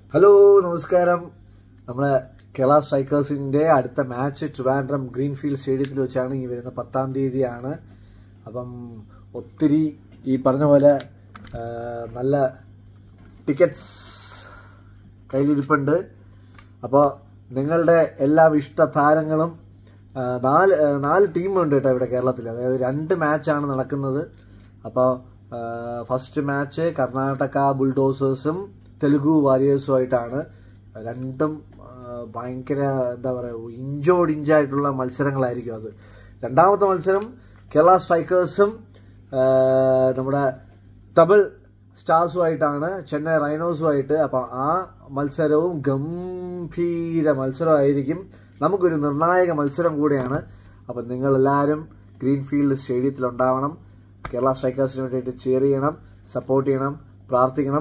hello നമസ്കാരം നമ്മളെ കേരള സ്ട്രൈക്കേഴ്സിന്റെ അടുത്ത മാച്ച് ട്രിവാൻഡ്രം ഗ്രീൻഫീൽഡ് സ്റ്റേഡിയത്തിൽ വെച്ചാണ് ഈ വരുന്ന പത്താം തീയതിയാണ് അപ്പം ഒത്തിരി ഈ പറഞ്ഞ പോലെ ആ, നല്ല ടിക്കറ്റ്സ് കയ്യിലിരിപ്പുണ്ട് അപ്പോൾ നിങ്ങളുടെ എല്ലാ ഇഷ്ട താരങ്ങളും ആ, നാല് ആ, നാല് ടീമുണ്ട് കേട്ടോ ഇവിടെ കേരളത്തിൽ അതായത് രണ്ട് മാച്ചാണ് നടക്കുന്നത് അപ്പോൾ ഫസ്റ്റ് മാച്ച് കർണാടക ബുൾഡോസേഴ്സും തെലുഗു വാരിയേഴ്സുമായിട്ടാണ് രണ്ടും ആ, ഭയങ്കര എന്താ പറയുക ഇഞ്ചോട് ഇഞ്ചായിട്ടുള്ള മത്സരങ്ങളായിരിക്കും അത് രണ്ടാമത്തെ മത്സരം കേരള സ്ട്രൈക്കേഴ്സും ആ, നമ്മുടെ തമിഴ് സ്റ്റാർസുമായിട്ടാണ് ചെന്നൈ റൈനോസുമായിട്ട് അപ്പം ആ മത്സരവും ഗംഭീര മത്സരമായിരിക്കും നമുക്കൊരു നിർണായക മത്സരം കൂടെയാണ് അപ്പം നിങ്ങൾ എല്ലാവരും ഗ്രീൻഫീൽഡ് സ്റ്റേഡിയത്തിൽ ഉണ്ടാവണം കേരള സ്ട്രൈക്കേഴ്സിന് വേണ്ടിയിട്ട് ചെയർ ചെയ്യണം സപ്പോർട്ട് ചെയ്യണം പ്രാർത്ഥിക്കണം